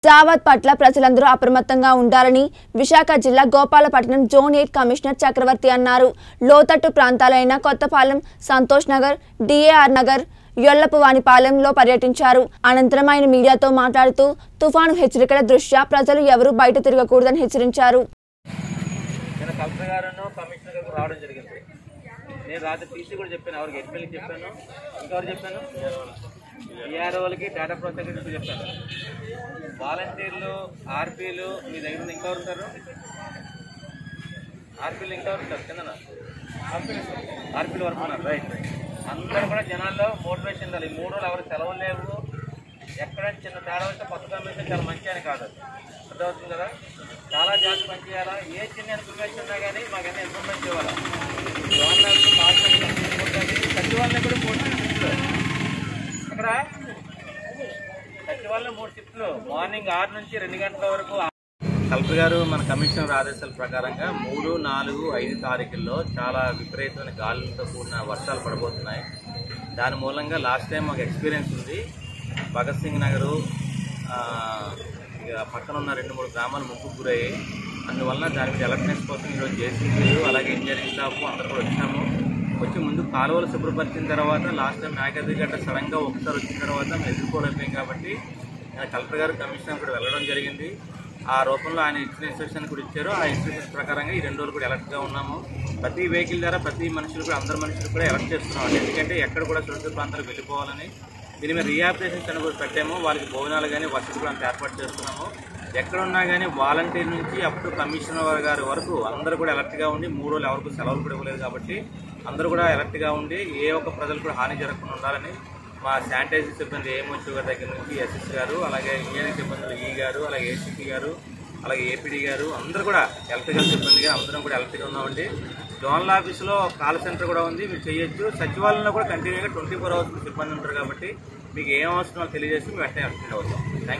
జావత్ పట్ల ప్రజలందరూ అప్రమత్తంగా ఉండాలని విశాఖ జిల్లా Gopalapatnam zone eight commissioner Chakravarthi అన్నారు లోతట్టు ప్రాంతాలైన కొత్తపాలెం సంతోష్ నగర్ డిఏఆర్ నగర్ యొల్లపువానిపాలెంలో పర్యటించారు అనంతరం ఆయన మీడియాతో మాట్లాడుతూ తుఫాను హెచ్చరికల దృష్ట్యా ప్రజలు ఎవరూ బయట తిరగకూడదని హెచ్చరించారు నేను కలెక్టర్ గారు కమిషనర్ గారు రావడం జరిగింది నేను రాత్రి టీసీ కూడా చెప్పాను ఎవరికి ఎస్పీలకి చెప్పాను ఇంకెవరు చెప్పాను ఈఆర్ వాళ్ళకి డేటా ప్రొసెక్టరీకి చెప్పాను వాలంటీర్లు ఆర్పీలు మీ దగ్గర ఉన్న ఇంకెవరు ఉంటారు ఆర్పీలు ఇంకెవరు ఉంటారు కింద ఆర్పీలు వరకు ఉన్నారు రైట్ అందరూ కూడా జనాల్లో మోటివేషన్ ఉండాలి ఈ మూడు రోజులు ఎవరు సెలవులు లేవు ఎక్కడ చిన్న తేడా వస్తే కొత్త కమిషన్ చాలా మంచి అని కాదు అర్థమవుతుంది కదా చాలా జాగ్రత్త పని చేయాలా ఏ చిన్న ఇన్ఫర్మేషన్ ఉన్నా కానీ మాకన్నీ ఇన్ఫర్మేషన్ ఇవ్వాలి గవర్నమెంట్ సచివాలయం కూడా మూడు షిఫ్ట్లు అక్కడ సచివాలయం మూడు షిఫ్ట్లు మార్నింగ్ ఆరు నుంచి రెండు గంటల వరకు కలెక్టర్ గారు మన కమిషనర్ ఆదేశాల ప్రకారంగా మూడు నాలుగు ఐదు తారీఖుల్లో చాలా విపరీతమైన గాలులతో కూడిన వర్షాలు పడబోతున్నాయి దాని మూలంగా లాస్ట్ టైం మాకు ఎక్స్పీరియన్స్ ఉంది భగత్ సింగ్ నగరు ఆ, ఇక పక్కన ఉన్న రెండు మూడు గ్రామాలు ముక్కు గురయ్యాయి అందువల్ల దాని మీద అలర్ట్నెస్ కోసం ఈరోజు జేసీబీలు అలాగే ఇంజనీరింగ్ స్టాఫ్ అందరూ కూడా వచ్చాము వచ్చి ముందు కాలువలు శుభ్రపరిచిన తర్వాత లాస్ట్ టైం నాగది గట్ట సడన్గా ఒకసారి వచ్చిన తర్వాత మేము ఎదుర్కోలేకపోయాం కాబట్టి ఆ, కలెక్టర్ గారు కమిషనర్ కూడా వెళ్ళడం జరిగింది ఆ రూపంలో ఆయన ఇచ్చిన ఇన్స్ట్రక్షన్ కూడా ఇచ్చారు ఆ ఇన్స్ట్రక్షన్స్ ప్రకారంగా ఈ రెండు రోజులు కూడా ఎలర్ట్గా ఉన్నాము ప్రతి వెహికల్ ద్వారా ప్రతి మనుషులు కూడా అందరు మనుషులు కూడా ఎలర్ట్ చేస్తున్నాం ఎందుకంటే ఎక్కడ కూడా సురక్షిత ప్రాంతాలకు వెళ్ళిపోవాలని దీని మీద రీఆపరేషన్స్ అని కూడా పెట్టాము వాళ్ళకి భోజనాలు కానీ వసతి కూడా అంత ఏర్పాటు చేస్తున్నాము ఎక్కడ ఉన్నా కానీ వాలంటీర్ నుంచి అప్ టు కమిషనర్ గారి వరకు అందరూ కూడా అలర్ట్గా ఉండి మూడు రోజులు ఎవరికి సెలవులు కూడా ఇవ్వలేదు కాబట్టి అందరూ కూడా అలర్ట్గా ఉండి ఏ ఒక్క ప్రజలు కూడా హాని జరగకుండా ఉండాలని మా శానిటైజర్ సిబ్బంది ఏఎంహెచ్ గారి దగ్గర నుంచి ఎస్ఎస్ గారు అలాగే ఇంజనీరింగ్ సిబ్బందులు ఈ గారు అలాగే ఏసీపీ గారు అలాగే ఏపీడీ గారు అందరూ కూడా ఎలక్ట్రికల్ సిబ్బంది గారు అందరం కూడా ఎలక్ట్రికల్ ఉన్నామండి జోనల్ ఆఫీస్లో కాల్ సెంటర్ కూడా ఉంది మీరు చేయొచ్చు సచివాలయంలో కూడా కంటిన్యూగా ట్వంటీ ఫోర్ అవర్స్ సిబ్బంది ఉంటారు కాబట్టి మీకు ఏం అవసరం తెలియజేసి మేము వెంటనే అటెండ్ అవుతాం థ్యాంక్